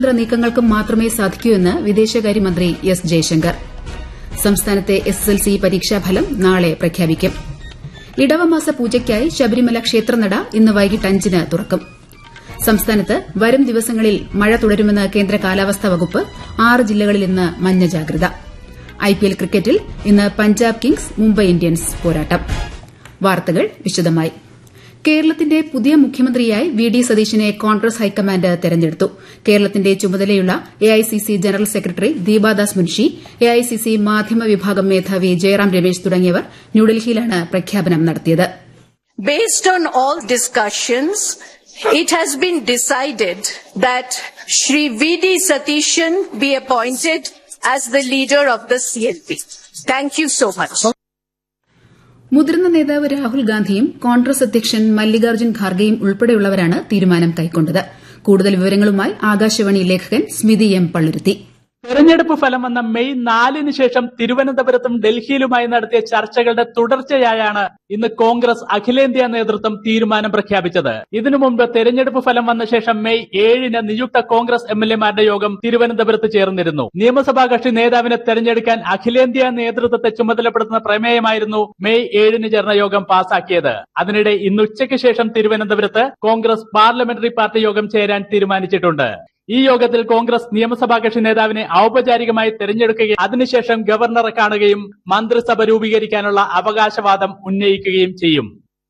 നയതന്ത്ര നീക്കങ്ങൾക്കും മാത്രമേ സാധിക്കൂ എന്ന് വിദേശകാര്യമന്ത്രി എസ് ജയശങ്കർ സംസ്ഥാനത്തെ എസ്എസ്എൽസി പരീക്ഷാഫലം നാളെ പ്രഖ്യാപിക്കും ഇടവമാസ പൂജയ്ക്കായി ശബരിമല ക്ഷേത്രനട ഇന്ന് വൈകിട്ട് അഞ്ചിന് തുറക്കും സംസ്ഥാനത്ത് വരും ദിവസങ്ങളിൽ മഴ തുടരുമെന്ന് കേന്ദ്ര കാലാവസ്ഥാ വകുപ്പ് ആറ് ജില്ലകളിൽ ഇന്ന് മഞ്ഞ ജാഗ്രത ഐപിഎൽ ക്രിക്കറ്റിൽ ഇന്ന് പഞ്ചാബ് കിങ്സ് മുംബൈ ഇന്ത്യൻസ് പോരാട്ടം വാർത്തകൾ വിശദമായി കേരളത്തിന്റെ പുതിയ മുഖ്യമന്ത്രിയായി വി ഡി സതീശനെ കോൺഗ്രസ് ഹൈക്കമാൻഡ് തെരഞ്ഞെടുത്തു കേരളത്തിന്റെ ചുമതലയുള്ള AICC general secretary Deepa Das Munshi AICC മാധ്യമ വിഭാഗം മേധാവി ജയറാം രമേശ് തുടങ്ങിയവർ ന്യൂഡൽഹിയിലാണ് പ്രഖ്യാപനം നടത്തിയത് Based on all discussions, it has been decided that Shri V.D. Satishan be appointed as the leader of the CLP. Thank you so much. മുതിർന്ന നേതാവ് രാഹുൽ ഗാന്ധിയും കോൺഗ്രസ് അധ്യക്ഷൻ മല്ലികാർജ്ജുൻ ഖാർഗെയും ഉൾപ്പെടെയുള്ളവരാണ് തീരുമാനം കൈക്കൊണ്ടത് കൂടുതൽ വിവരങ്ങളുമായി ആകാശവാണി ലേഖകൻ സ്മിതി എം പള്ളുരുത്തി തെരഞ്ഞെടുപ്പ് ഫലം വന്ന മെയ് നാലിന് ശേഷം തിരുവനന്തപുരത്തും ഡൽഹിയിലുമായി നടത്തിയ ചർച്ചകളുടെ തുടർച്ചയായാണ് ഇന്ന് കോൺഗ്രസ് അഖിലേന്ത്യാ നേതൃത്വം തീരുമാനം പ്രഖ്യാപിച്ചത് ഇതിനു മുമ്പ് തെരഞ്ഞെടുപ്പ് ഫലം വന്ന ശേഷം മെയ് ഏഴിന് നിയുക്ത കോൺഗ്രസ് എം എൽ എമാരുടെ യോഗം തിരുവനന്തപുരത്ത് ചേർന്നിരുന്നു നിയമസഭാ കക്ഷി നേതാവിനെ തെരഞ്ഞെടുക്കാൻ അഖിലേന്ത്യാ നേതൃത്വത്തെ ചുമതലപ്പെടുത്തുന്ന പ്രമേയമായിരുന്നു മെയ് ഏഴിന് ചേർന്ന യോഗം പാസാക്കിയത് അതിനിടെ ഇന്ന് ഉച്ചയ്ക്ക് ശേഷം തിരുവനന്തപുരത്ത് കോൺഗ്രസ് പാർലമെന്ററി പാർട്ടി യോഗം ചേരാൻ തീരുമാനിച്ചിട്ടുണ്ട് ഈ യോഗത്തിൽ കോൺഗ്രസ് നിയമസഭാ കക്ഷി നേതാവിനെ ഔപചാരികമായി തെരഞ്ഞെടുക്കുകയും അതിനുശേഷം ഗവർണറെ കാണുകയും മന്ത്രിസഭ രൂപീകരിക്കാനുള്ള അവകാശവാദം ഉന്നയിക്കുകയും ചെയ്യും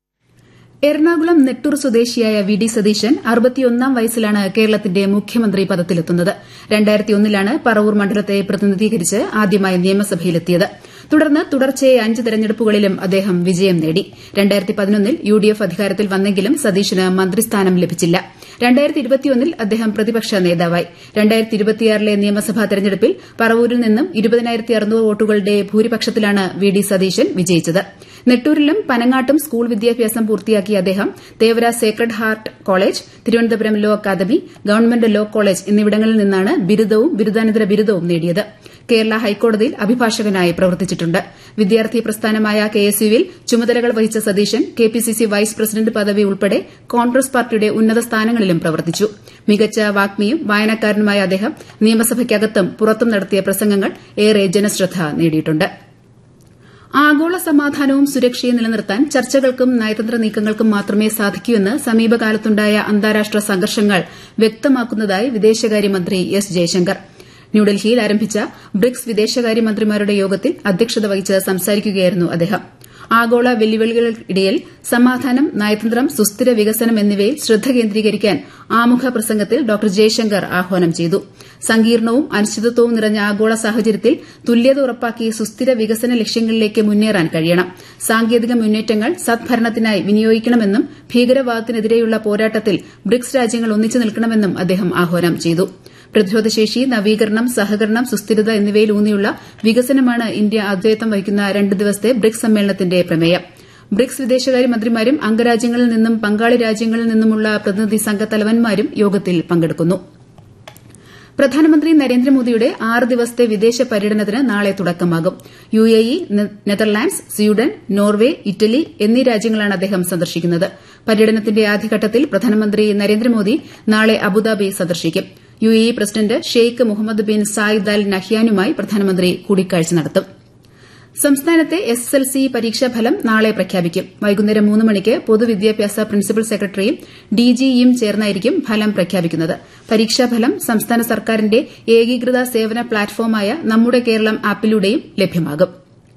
എറണാകുളം നെട്ടൂർ സ്വദേശിയായ വി ഡി സതീശൻ അറുപത്തിയൊന്നാം വയസ്സിലാണ് കേരളത്തിന്റെ മുഖ്യമന്ത്രി പദത്തിലെത്തുന്നത് രണ്ടായിരത്തിയൊന്നിലാണ് പറവൂർ മണ്ഡലത്തെ പ്രതിനിധീകരിച്ച് ആദ്യമായി നിയമസഭയിലെത്തിയത് തുടർന്ന് തുടർച്ചയായ അഞ്ച് തെരഞ്ഞെടുപ്പുകളിലും അദ്ദേഹം വിജയം നേടി രണ്ടായിരത്തി പതിനൊന്നിൽ യു ഡി എഫ് അധികാരത്തിൽ വന്നെങ്കിലും സതീശന് മന്ത്രിസ്ഥാനം ലഭിച്ചില്ല രണ്ടായിരത്തി ഇരുപത്തിയൊന്നിൽ അദ്ദേഹം പ്രതിപക്ഷ നേതാവായി രണ്ടായിരത്തി ഇരുപത്തിയാറിലെ നിയമസഭാ തെരഞ്ഞെടുപ്പിൽ പറവൂരിൽ നിന്നും ഇരുപതിനായിരത്തി അറുന്നൂറ് വോട്ടുകളുടെ ഭൂരിപക്ഷത്തിലാണ് വി ഡി സതീശൻ വിജയിച്ചത് നെട്ടൂരിലും പനങ്ങാട്ടും സ്കൂൾ വിദ്യാഭ്യാസം പൂർത്തിയാക്കിയ അദ്ദേഹം Thevara Sacred Heart College Thiruvananthapuram Law Academy Government Law College എന്നിവിടങ്ങളിൽ നിന്നാണ് ബിരുദവും ബിരുദാനന്തര ബിരുദവും നേടിയത് കേരള ഹൈക്കോടതിയിൽ അഭിഭാഷകനായി പ്രവർത്തിച്ചിട്ടുണ്ട് വിദ്യാർത്ഥി പ്രസ്ഥാനമായ കെഎസ്യുവിൽ ചുമതലകൾ വഹിച്ച സതീശൻ കെപിസിസി വൈസ് പ്രസിഡന്റ് പദവി ഉൾപ്പെടെ കോൺഗ്രസ് പാർട്ടിയുടെ ഉന്നത സ്ഥാനങ്ങളിലും പ്രവർത്തിച്ചു മികച്ച വാഗ്മിയും വായനക്കാരനുമായ അദ്ദേഹം നിയമസഭയ്ക്കകത്തും പുറത്തും നടത്തിയ പ്രസംഗങ്ങൾ ഏറെ ജനശ്രദ്ധ നേടിയിട്ടുണ്ട് ആഗോള സമാധാനവും സുരക്ഷയും നിലനിർത്താൻ ചർച്ചകൾക്കും നയതന്ത്ര നീക്കങ്ങൾക്കും മാത്രമേ സാധിക്കൂ എന്ന് സമീപകാലത്തുണ്ടായ അന്താരാഷ്ട്ര സംഘർഷങ്ങൾ വ്യക്തമാക്കുന്നതായി വിദേശകാര്യമന്ത്രി എസ് ജയശങ്കർ ന്യൂഡൽഹിയിൽ ആരംഭിച്ച ബ്രിക്സ് വിദേശകാര്യമന്ത്രിമാരുടെ യോഗത്തിൽ അധ്യക്ഷത വഹിച്ച് സംസാരിക്കുകയായിരുന്നു അദ്ദേഹം ആഗോള വെല്ലുവിളികൾക്കിടയിൽ സമാധാനം നയതന്ത്രം സുസ്ഥിര വികസനം എന്നിവയിൽ ശ്രദ്ധ കേന്ദ്രീകരിക്കാൻ ആമുഖ പ്രസംഗത്തിൽ ഡോക്ടർ ജയശങ്കർ ആഹ്വാനം ചെയ്തു സങ്കീർണവും അനിശ്ചിതത്വവും നിറഞ്ഞ ആഗോള സാഹചര്യത്തിൽ തുല്യത ഉറപ്പാക്കി സുസ്ഥിര വികസന ലക്ഷ്യങ്ങളിലേക്ക് മുന്നേറാൻ കഴിയണം സാങ്കേതിക മുന്നേറ്റങ്ങൾ സദ്ഭരണത്തിനായി വിനിയോഗിക്കണമെന്നും ഭീകരവാദത്തിനെതിരെയുള്ള പോരാട്ടത്തിൽ ബ്രിക്സ് രാജ്യങ്ങൾ ഒന്നിച്ചു നിൽക്കണമെന്നും അദ്ദേഹം ആഹ്വാനം ചെയ്തു പ്രതിരോധശേഷി നവീകരണം സഹകരണം സുസ്ഥിരത എന്നിവയിൽ ഊന്നിയുള്ള വികസനമാണ് ഇന്ത്യ ആതിഥേയത്വം വഹിക്കുന്ന രണ്ട് ദിവസത്തെ ബ്രിക്സ് സമ്മേളനത്തിന്റെ പ്രമേയം ബ്രിക്സ് വിദേശകാര്യമന്ത്രിമാരും അംഗരാജ്യങ്ങളിൽ നിന്നും പങ്കാളി രാജ്യങ്ങളിൽ നിന്നുമുള്ള പ്രതിനിധി സംഘ തലവന്മാരും യോഗത്തിൽ പങ്കെടുക്കുന്നു പ്രധാനമന്ത്രി നരേന്ദ്രമോദിയുടെ ആറ് ദിവസത്തെ വിദേശ പര്യടനത്തിന് നാളെ തുടക്കമാകും U A E Netherlands Sweden Norway Italy എന്നീ രാജ്യങ്ങളാണ് അദ്ദേഹം സന്ദർശിക്കുന്നത് പര്യടനത്തിന്റെ ആദ്യഘട്ടത്തിൽ പ്രധാനമന്ത്രി നരേന്ദ്രമോദി നാളെ അബുദാബി സന്ദർശിക്കും U A E president Sheikh Mohammed bin Zayed Al നഹ്യാനുമായി പ്രധാനമന്ത്രി കൂടിക്കാഴ്ച നടത്തും സംസ്ഥാനത്തെ എസ് എസ് എൽ സി പരീക്ഷാഫലം നാളെ പ്രഖ്യാപിക്കും വൈകുന്നേരം മൂന്ന് മണിക്ക് പൊതുവിദ്യാഭ്യാസ പ്രിൻസിപ്പൽ സെക്രട്ടറിയും ഡിജിഇയും ചേർന്നായിരിക്കും ഫലം പ്രഖ്യാപിക്കുന്നത് പരീക്ഷാഫലം സംസ്ഥാന സർക്കാരിന്റെ ഏകീകൃത സേവന പ്ലാറ്റ്ഫോമായ നമ്മുടെ കേരളം ആപ്പിലൂടെയും ലഭ്യമാകും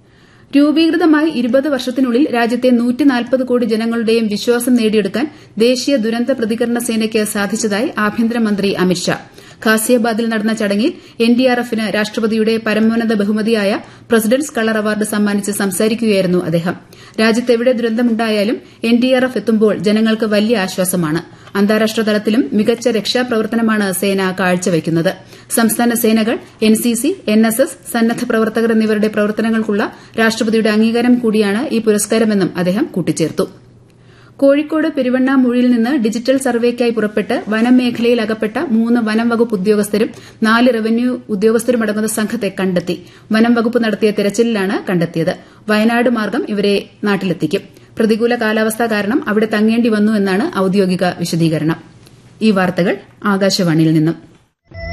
രൂപീകൃതമായി ഇരുപത് വർഷത്തിനുള്ളിൽ രാജ്യത്തെ കോടി ജനങ്ങളുടെയും വിശ്വാസം നേടിയെടുക്കാൻ ദേശീയ ദുരന്ത പ്രതികരണ സേനയ്ക്ക് സാധിച്ചതായി ആഭ്യന്തരമന്ത്രി അമിത്ഷാ ഖാസിയാബാദിൽ നടന്ന ചടങ്ങിൽ എൻഡിആർഎഫിന് രാഷ്ട്രപതിയുടെ പരമോന്നത ബഹുമതിയായ പ്രസിഡന്റ്സ് കളർ അവാർഡ് സമ്മാനിച്ച് സംസാരിക്കുകയായിരുന്നു അദ്ദേഹം രാജ്യത്തെവിടെ ദുരന്തമുണ്ടായാലും എൻഡിആർഎഫ് എത്തുമ്പോൾ ജനങ്ങൾക്ക് വലിയ ആശ്വാസമാണ് അന്താരാഷ്ട്ര തലത്തിലും മികച്ച രക്ഷാപ്രവർത്തനമാണ് സേന കാഴ്ചവയ്ക്കുന്നത് സംസ്ഥാന സേനകൾ എൻസിസി എൻഎസ്എസ് സന്നദ്ധ പ്രവർത്തകർ എന്നിവരുടെ പ്രവർത്തനങ്ങൾക്കുള്ള രാഷ്ട്രപതിയുടെ അംഗീകാരം കൂടിയാണ് ഈ പുരസ്കാരമെന്നും അദ്ദേഹം കൂട്ടിച്ചേർത്തു കോഴിക്കോട് പെരുവണ്ണാമൂഴിയിൽ നിന്ന് ഡിജിറ്റൽ സർവേക്കായി പുറപ്പെട്ട് വനമേഖലയിൽ അകപ്പെട്ട മൂന്ന് വനം വകുപ്പ് ഉദ്യോഗസ്ഥരും നാല് റവന്യൂ ഉദ്യോഗസ്ഥരുമടങ്ങുന്ന സംഘത്തെ കണ്ടെത്തി വനം വകുപ്പ് നടത്തിയ തെരച്ചിലിലാണ് കണ്ടെത്തിയത് വയനാട് മാർഗ്ഗം ഇവരെ നാട്ടിലെത്തിക്കും പ്രതികൂല കാലാവസ്ഥ കാരണം അവിടെ തങ്ങേണ്ടി വന്നു എന്നാണ് ഔദ്യോഗിക വിശദീകരണം ഈ വാർത്തകൾ ആകാശവാണിയിൽ നിന്നും